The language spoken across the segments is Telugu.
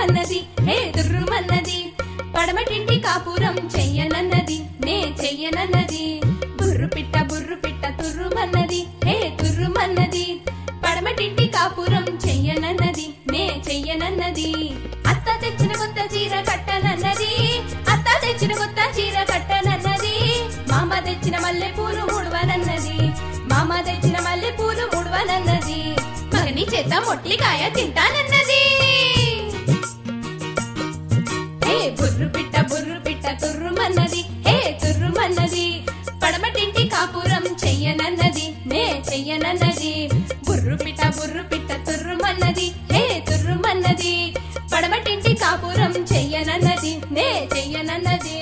తుర్రుమన్నది హే తుర్రుమన్నది పడమటింటి కాపురం చెయ్యనన్నది నే చెయ్యనన్నది బుర్రు పిట్ట బుర్రు పిట్ట తుర్రుమన్నది హే తుర్రుమన్నది పడమటింటి కాపురం చెయ్యనన్నది నే చెయ్యనన్నది అత్త తెచ్చిన కొత్త చీర కట్టనన్నది అత్త తెచ్చిన కొత్త చీర కట్టనన్నది మామ తెచ్చిన మల్లె పూలు ముడవనన్నది మామ తెచ్చిన మల్లె పూలు ముడవనన్నది మగని చేత మొట్లికాయ తింటానన్నది హే బుర్రు పిట్ట బుర్రు పిట్ట తుర్రుమన్నది హే తుర్రుమన్నది పడమటింటి కాపురం చెయ్యనన్నది నే చెయ్యనన్నది బుర్రు పిట్ట బుర్రు పిట్ట తుర్రుమన్నది హే తుర్రుమన్నది పడమటింటి కాపురం చెయ్యనన్నది నే చెయ్యనన్నది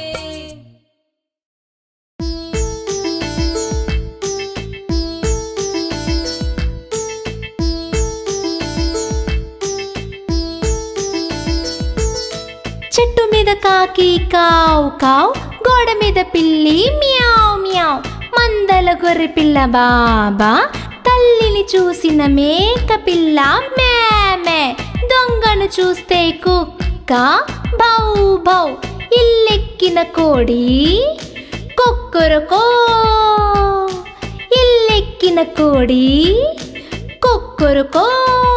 చెట్టు మీద కాకి కావు కావు గోడ మీద పిల్లి మ్యావ్ మ్యావ్ మందల గొర్రె పిల్ల బాబా తల్లిని చూసిన మేక పిల్ల మే మే దొంగను చూస్తే కుక్క బౌ బౌ ఇల్లెక్కిన కోడి కొక్కరకో ఇల్లెక్కిన కోడి కొక్కరకో